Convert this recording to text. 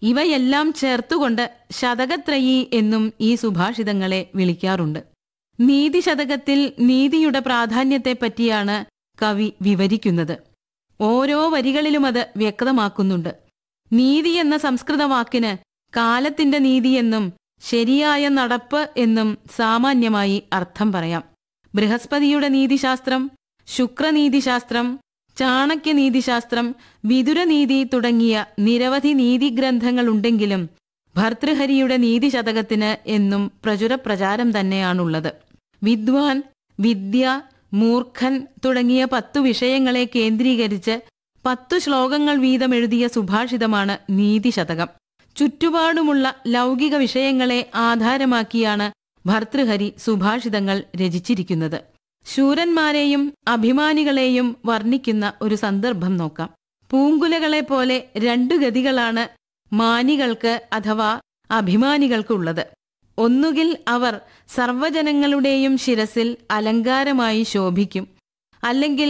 ഇവയെല്ലാം ചേർത്തുകൊണ്ട് ശതകത്രയീ എന്നും ഈ സുഭാഷിതങ്ങളെ വിളിക്കാറുണ്ട് നീതിശതകത്തിൽ നീതിയുടെ പ്രാധാന്യത്തെപ്പറ്റിയാണ് കവി വിവരിക്കുന്നത് ഓരോ വരികളിലും അത് വ്യക്തമാക്കുന്നുണ്ട് നീതി എന്ന സംസ്കൃത വാക്കിന് കാലത്തിന്റെ നീതിയെന്നും ശരിയായ നടപ്പ് എന്നും സാമാന്യമായി അർത്ഥം പറയാം ബൃഹസ്പതിയുടെ നീതിശാസ്ത്രം ശുക്രനീതിശാസ്ത്രം ചാണക്യനീതിശാസ്ത്രം വിതുരനീതി തുടങ്ങിയ നിരവധി നീതിഗ്രന്ഥങ്ങളുണ്ടെങ്കിലും ഭർതൃഹരിയുടെ നീതിശതകത്തിന് എന്നും പ്രചുര പ്രചാരം തന്നെയാണുള്ളത് വിദ്വാൻ വിദ്യ മൂർഖൻ തുടങ്ങിയ പത്തു വിഷയങ്ങളെ കേന്ദ്രീകരിച്ച് പത്തു ശ്ലോകങ്ങൾ വീതം എഴുതിയ സുഭാഷിതമാണ് നീതിശതകം ചുറ്റുപാടുമുള്ള ലൗകിക വിഷയങ്ങളെ ആധാരമാക്കിയാണ് ഭർതൃഹരി സുഭാഷിതങ്ങൾ രചിച്ചിരിക്കുന്നത് ശൂരന്മാരെയും അഭിമാനികളെയും വർണ്ണിക്കുന്ന ഒരു സന്ദർഭം നോക്കാം പൂങ്കുലകളെ പോലെ രണ്ടു ഗതികളാണ് മാനികൾക്ക് അഥവാ അഭിമാനികൾക്കുള്ളത് ഒന്നുകിൽ അവർ സർവ്വജനങ്ങളുടെയും ശിരസിൽ അലങ്കാരമായി ശോഭിക്കും അല്ലെങ്കിൽ